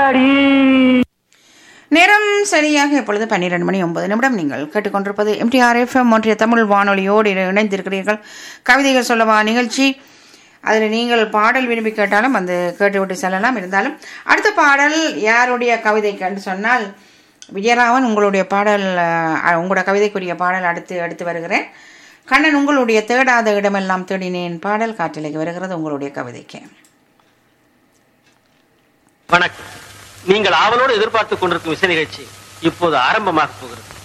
ஆத்தாடி நேரம் சரியாக இப்பொழுது பன்னிரண்டு மணி ஒன்பது நிமிடம் நீங்கள் கேட்டுக்கொண்டிருப்பது எம்டிஆர் எஃப்எம் ஒன்றிய தமிழ் வானொலியோடு இணை- இணைந்திருக்கிறீர்கள் கவிதைகள் சொல்லவா நிகழ்ச்சி அதில் நீங்கள் பாடல் விரும்பி கேட்டாலும் வந்து கேட்டுவிட்டு செல்லலாம் இருந்தாலும் அடுத்த பாடல் யாருடைய கவிதைக்குன்னு சொன்னால் விஜயராமன் உங்களுடைய பாடல் அஹ், உங்களோட கவிதைக்குரிய பாடல் அடுத்து அடுத்து வருகிறேன் கண்ணன் உங்களுடைய தேடாத இடமெல்லாம் தேடினேன் பாடல் காற்றிலைக்கு வருகிறது உங்களுடைய கவிதைக்கு வணக்கம் நீங்கள் ஆவலோடு எதிர்பார்த்துக் கொண்டிருக்கும் இசை நிகழ்ச்சி இப்போது ஆரம்பமாக போகிறது